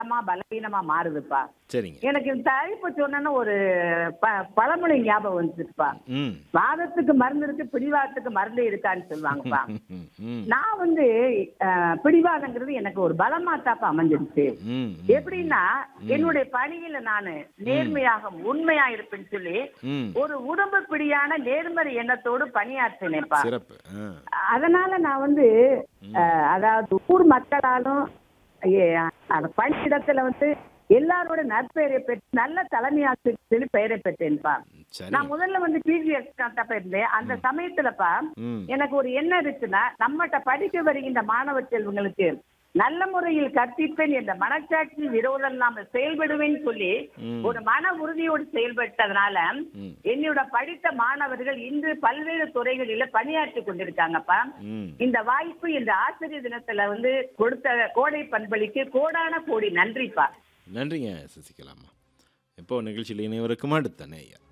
பலமா பலவீனமா மாறுதுப்பா சரிங்க எனக்கு இந்த தலைப்பு சொன்னா ஒரு ப- பழமொழி ஞாபகம் வந்துச்சுப்பா ம் வாதத்துக்கு மருந்து இருக்கு பிடிவாதத்துக்கு மருந்து இருக்கான்னு சொல்லுவாங்கப்பா ம், ம் நான் வந்து அஹ், பிடிவாதங்கிறது எனக்கு ஒரு பலமா தாப்பா அமைஞ்சிருச்சு ம் எப்படின்னா என்னுடைய பணியில நானு நேர்மையாக உண்மையா இருப்பேன்னு சொல்லி ம் ஒரு உடம்பு பிடியான நேர்மறை எண்ணத்தோடு பணியாற்றினேப்பா சிறப்பு ஆ அதனால நான் வந்து அஹ், அதாவது ஊர் மக்களாலும் ஏ, அந்த பணியிடத்துல வந்து எல்லாரோட நற்பெயரை பெற்று நல்ல தலைமை ஆசிரியர் சொல்லி பெயரை பெற்றேன்ப்பா சரி நான் முதல்ல வந்து பிஜிஎஸ் தப்ப இருந்தேன் அந்த சமயத்துலப்பா ம் எனக்கு ஒரு எண்ணம் இருக்குன்னா நம்மகிட்ட படிக்க வருகின்ற மாணவ செல்வங்களுக்கு நல்ல முறையில் கற்பிப்பேன் என்ற மனச்சாட்சி விரோதம் நாம செயல்படுவேன்னு சொல்லி ம். ஒரு மன உறுதியோடு செயல்பட்டதுனால ம். என்னோட படித்த மாணவர்கள் இன்று பல்வேறு துறைகளில பணியாற்றி கொண்டிருக்காங்கப்பா ம் இந்த வாய்ப்பு இந்த ஆசிரியர் தினத்துல வந்து கொடுத்த கோடை பண்பளிக்கு கோடான கோடி நன்றிப்பா நன்றிங்க சசிகலாமா இப்போ நிகழ்ச்சியில் இணைவருக்கும் அடுத்த நேயர்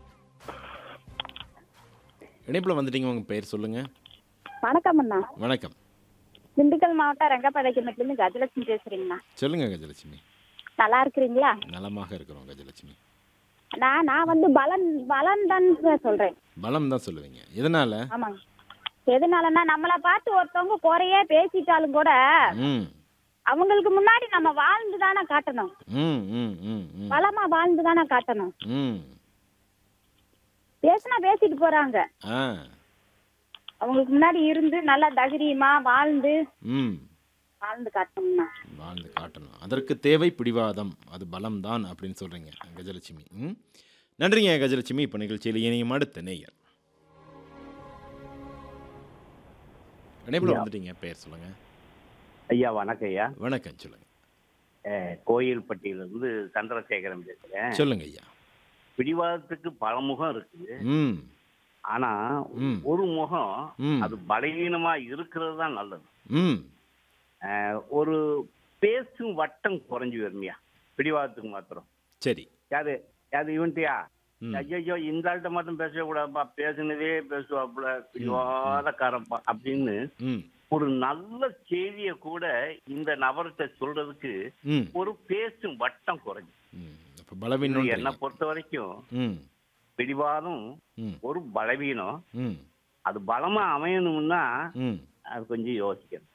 இணைப்பில் வந்துட்டீங்க உங்கள் பெயர் சொல்லுங்க வணக்கம் அண்ணா வணக்கம் திண்டுக்கல் மாவட்டம் ரெங்கப்படைக்கமட்டிலேருந்து கஜலட்சுமி பேசுறீங்கண்ணா சொல்லுங்க கஜலட்சுமி நல்லா இருக்கிறீங்களா நலமாக இருக்கிறோம் கஜலட்சுமி நான் நான் வந்து பலன் பலன் தான் சொல்றேன் பலம் தான் சொல்லுவீங்க எதனால ஆமாங்க எதனாலன்னா நம்மளை பார்த்து ஒருத்தவங்க குறையே பேசிட்டாலும் கூட ம் அவங்களுக்கு முன்னாடி நம்ம வாழ்ந்து தானே காட்டணும் ம் ம் ம் ம் பலமா வாழ்ந்து தானே காட்டணும் ம் பேசினா பேசிட்டு போறாங்க ஆ அவங்களுக்கு முன்னாடி இருந்து நல்லா தைரியமா வாழ்ந்து ம் வாழ்ந்து காட்டணும்னா வாழ்ந்து காட்டணும் அதற்கு தேவை பிடிவாதம் அது பலம் தான் அப்படின்னு சொல்கிறீங்க கஜலட்சுமி ம் நன்றிங்க கஜலட்சுமி இப்போ நிகழ்ச்சியில் இணையும் அடுத்த நேயர் இணைப்பில் வந்துட்டீங்க பெயர் சொல்லுங்க ஐயா வணக்கம் ஐயா வணக்கம் சொல்லுங்க அஹ், கோயில்பட்டியிலிருந்து சந்திரசேகரன் பேசுறேன் சொல்லுங்க ஐயா பிடிவாதத்துக்கு பல முகம் இருக்குது ம் ஆனா ம். ஒரு முகம் ம். அது பலவீனமா இருக்கிறது தான் நல்லது ம் அஹ், ஒரு பேசும் வட்டம் குறைஞ்சு வருமியா பிடிவாதத்துக்கு மாத்திரம் சரி யாரு யாரு இவன்ட்டியா ம். ஐயோ இந்த ஆள்கிட்ட மட்டும் பேசக்கூடாதுப்பா பேசுனதே பேசுவாப்புல பிடிவாதக்காரப்பா அப்படின்னு ம் ஒரு நல்ல செய்தியை கூட இந்த நபர்கிட்ட சொல்றதுக்கு ம் ஒரு பேசும் வட்டம் குறைஞ்சு ம் அப்போ இது பலவீனம் என்னை பொறுத்த வரைக்கும் ம் பிடிவாதம் ம் ஒரு பலவீனம் ம் அது பலமா அமையணும்னா ம் அது கொஞ்சம் யோசிக்கணும்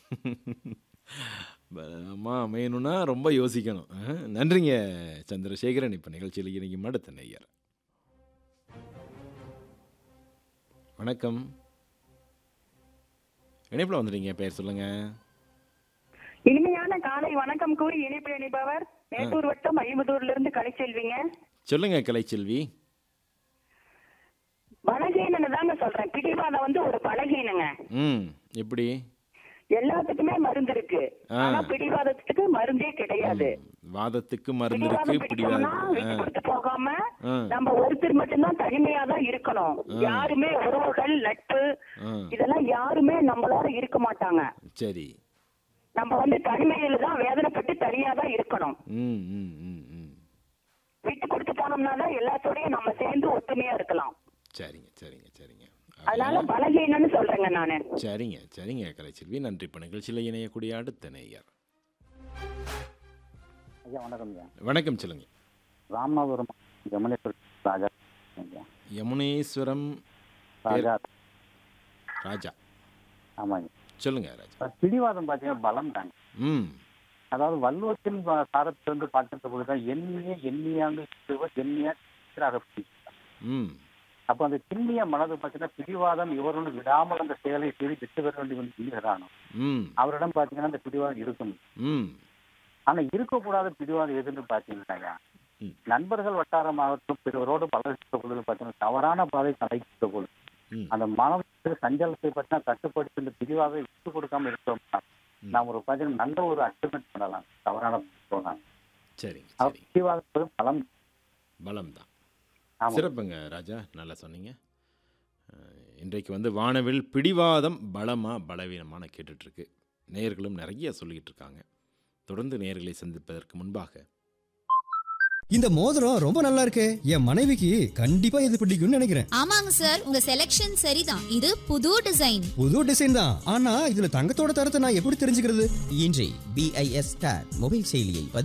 அம்மா அமையணும்னா ரொம்ப யோசிக்கணும் ஆ, நன்றிங்க சந்திரசேகரன் இப்போ நிகழ்ச்சியில் இணைக்கும் அடுத்த நேயர் வணக்கம் இணைப்பில் வந்துட்டீங்க பேர் சொல்லுங்க இனிமையான காலை வணக்கம் கூறி இணைப்பில் இணைப்பவர் மேட்டூர் வட்டம் ஐம்பதூர்ல இருந்து கலைச்செல்விங்க சொல்லுங்க கலைச்செல்வி பலகீனன்னு தாங்க சொல்றேன் பிடிவாதம் வந்து ஒரு பலகீனங்க ம் எப்படி எல்லாத்துக்குமே மருந்து இருக்கு ஆ. ஆனா பிடிவாதத்துக்கு மருந்தே கிடையாது ம், வாதத்துக்கு மருந்து இருக்கு பிடிவாதம் பிடிக்கணும்னா பிடிவாதம் விட்டு கொடுத்து போகாம ஆ. நம்ம ஒருத்தர் மட்டும்தான் தனிமையா தான் இருக்கணும் யாருமே உறவுகள் நட்பு ஆ இதெல்லாம் யாருமே நம்மளோட இருக்க மாட்டாங்க சரி நம்ம வந்து தனிமையில தான் வேதனைப்பட்டு தனியா தான் இருக்கணும் ம் ம் ம் ம் விட்டு கொடுத்து போனோம்னா தான் எல்லாத்தோடயும் நம்ம சேர்ந்து ஒத்துமையா இருக்கலாம் சரிங்க சரிங்க சரிங்க அதனால பலகீனம்னு சொல்றேங்க நானு சரிங்க சரிங்க கலைச்செல்வி நன்றி இப்போ நிகழ்ச்சியில் இணையக்கூடிய அடுத்த நேயர் ஐயா வணக்கம் ஐயா வணக்கம் சொல்லுங்க ராமநாதபுரம் ஜமுனேஸ்வர் ராஜா ஐயா யமுனேஸ்வரம் ராஜா ராஜா ஆமாங்க சொல்லுங்க ராஜா இப்ப பிடிவாதம் பார்த்தீங்கன்னா பலம் தாங்க ம் அதாவது வள்ளுவத்தின் வ- சாரத்திலிருந்து பார்க்கின்ற பொழுதுதான் எண்ணிய எண்ணியாங்க சிறுவர் எண்ணிய சீராக பிடி. ம் அப்போ அந்த சின்னிய மனது பார்த்தீங்கன்னா பிடிவாதம் இவரோடு விடாமல் அந்த செயலை செய்து வெற்றி பெற வேண்டும் என்று சொல்லுகிறானோ ம் அவரிடம் பார்த்தீங்கன்னா அந்த பிடிவாதம் இருக்கணும் ம் ஆனா இருக்கக்கூடாத பிடிவாதம் எதுன்னு பார்த்தீங்கன்னா ம். நண்பர்கள் வட்டாரமாகட்டும் பிறவரோடு பழகின்ற பொழுது பார்த்தீங்கன்னா தவறான பாதை தலைக்கின்ற பொழுது ம் அந்த மனதிற்கு சஞ்சலத்தை பற்றினா கட்டுப்படுத்தி இந்த பிரிவாவை விட்டு கொடுக்காம இருக்கிறோம்னா நாம் ஒரு பார்த்தீங்கன்னா நல்ல ஒரு அச்சீவ்மெண்ட் பண்ணலாம் தவறான போனால் சரிங்க அவர் சரி பிடிவாதம் பலம் பலம் தான் ஆமா. சிறப்புங்க ராஜா நல்லா சொன்னீங்க அஹ், இன்றைக்கு வந்து வானவில் பிடிவாதம் பலமா பலவீனமான கேட்டுட்ருக்கு நேயர்களும் நிறைய சொல்லிக்கிட்டு இருக்காங்க தொடர்ந்து நேயர்களை சந்திப்பதற்கு முன்பாக இந்த மோதிரம் ரொம்ப நல்லா இருக்கே என் மனைவிக்கு கண்டிப்பா இது பிடிக்கும்னு நினைக்கிறேன் ஆமாங்க சார் உங்க செலெக்ஷன் சரிதான் இது புது டிசைன் புது டிசைன் தான் ஆனா இதுல தங்கத்தோட தரத்தை நான் எப்படி தெரிஞ்சுக்கிறது இன்றே பிஐஎஸ் ஸ்டார் மொபைல் செயலியை